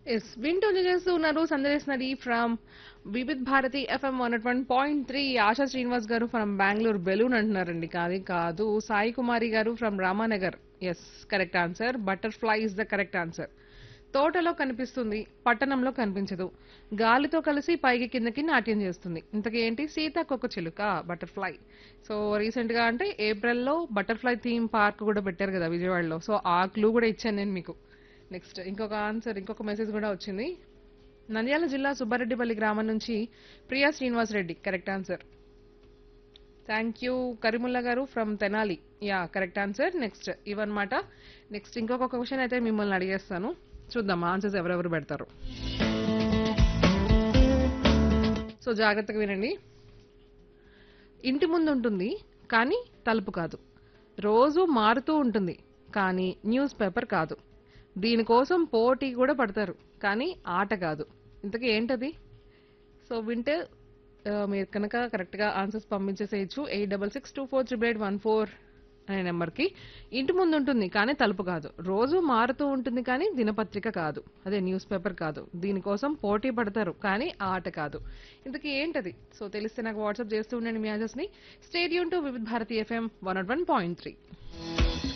yes వింటూ చేస్తూ ఉన్నారు సందేశనది from Vividh Bharati FM one one point three Asha Srinivas గారు ఫ్రమ్ బెంగళూరు బెలూన్ అంటున్నారండి కాదు కాదు సాయి కుమారి గారు from Ramanagar yes correct answer butterfly is the correct answer తోటలో కనిపిస్తుంది పట్టణంలో కనిపించదు గాలితో కలిసి పైకి కిందకి నాట్యం చేస్తుంది ఇంతకీ ఏంటి సీతాకొక చిలుక బటర్ఫ్లై సో రీసెంట్ గా అంటే ఏప్రిల్లో బటర్ఫ్లై థీమ్ పార్క్ కూడా పెట్టారు కదా విజయవాడలో సో ఆ క్లూ కూడా ఇచ్చాను నేను మీకు నెక్స్ట్ ఇంకొక ఆన్సర్ ఇంకొక మెసేజ్ కూడా వచ్చింది నంద్యాల జిల్లా సుబ్బారెడ్డిపల్లి గ్రామం నుంచి Priya Srinivas Reddy correct answer thank you Karimullah గారు from Tenali yeah correct answer next ఇవన్నమాట నెక్స్ట్ ఇంకొక క్వశ్చన్ అయితే మిమ్మల్ని అడిగేస్తాను చూద్దాం ఆన్సర్స్ ఎవరెవరు పెడతారు సో జాగ్రత్తగా వినండి ఇంటి ముందు ఉంటుంది కానీ తలుపు కాదు రోజు మారుతూ ఉంటుంది కానీ న్యూస్ పేపర్ కాదు దీనికోసం పోటీ కూడా పడతారు కానీ ఆట కాదు ఇంతకీ ఏంటది సో వింటే ఆ, మీరు కనుక కరెక్ట్గా ఆన్సర్స్ పంపించేసేయచ్చు eight double six two four triple eight one four అనే నెంబర్కి ఇంటి ముందు ఉంటుంది కానీ తలుపు కాదు రోజు మారుతూ ఉంటుంది కానీ దినపత్రిక కాదు అదే న్యూస్ పేపర్ కాదు దీనికోసం పోటీ పడతారు కానీ ఆట కాదు ఇంతకీ ఏంటది సో తెలిస్తే నాకు వాట్సాప్ చేస్తూ ఉండండి మీ ఆన్సర్స్ని stay tuned to Vividh Bharati FM one one point three